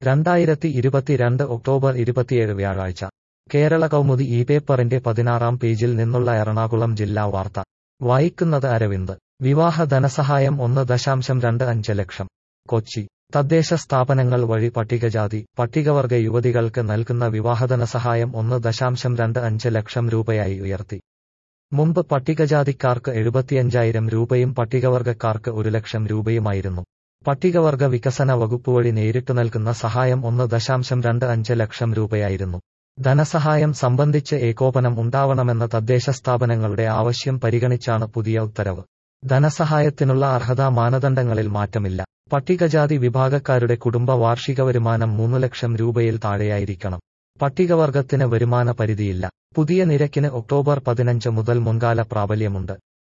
രണ്ടായിരത്തി ഇരുപത്തിരണ്ട് ഒക്ടോബർ ഇരുപത്തിയേഴ് വ്യാഴാഴ്ച കേരള കൗമുദി ഈ പേപ്പറിന്റെ പതിനാറാം പേജിൽ നിന്നുള്ള എറണാകുളം ജില്ലാ വാർത്ത വായിക്കുന്നത് അരവിന്ദ് വിവാഹ ധനസഹായം ഒന്ന് ദശാംശം രണ്ട് അഞ്ച് ലക്ഷം കൊച്ചി തദ്ദേശ സ്ഥാപനങ്ങൾ വഴി പട്ടികജാതി പട്ടികവർഗ യുവതികൾക്ക് നൽകുന്ന വിവാഹധനസഹായം ഒന്ന് ദശാംശം രണ്ട് അഞ്ച് ലക്ഷം രൂപയായി ഉയർത്തി മുമ്പ് പട്ടികജാതിക്കാർക്ക് എഴുപത്തിയഞ്ചായിരം രൂപയും പട്ടികവർഗക്കാർക്ക് ഒരു ലക്ഷം രൂപയുമായിരുന്നു പട്ടികവർഗ വികസന വകുപ്പ് വഴി നേരിട്ട് നൽകുന്ന സഹായം ഒന്ന് ദശാംശം രണ്ട് അഞ്ച് ലക്ഷം രൂപയായിരുന്നു ധനസഹായം സംബന്ധിച്ച് ഏകോപനം ഉണ്ടാവണമെന്ന തദ്ദേശ സ്ഥാപനങ്ങളുടെ ആവശ്യം പരിഗണിച്ചാണ് പുതിയ ഉത്തരവ് ധനസഹായത്തിനുള്ള അർഹതാ മാനദണ്ഡങ്ങളിൽ മാറ്റമില്ല പട്ടികജാതി വിഭാഗക്കാരുടെ കുടുംബ വാർഷിക വരുമാനം മൂന്ന് ലക്ഷം രൂപയിൽ താഴെയായിരിക്കണം പട്ടികവർഗത്തിന് വരുമാന പരിധിയില്ല പുതിയ നിരക്കിന് ഒക്ടോബർ പതിനഞ്ച് മുതൽ മുൻകാല പ്രാബല്യമുണ്ട്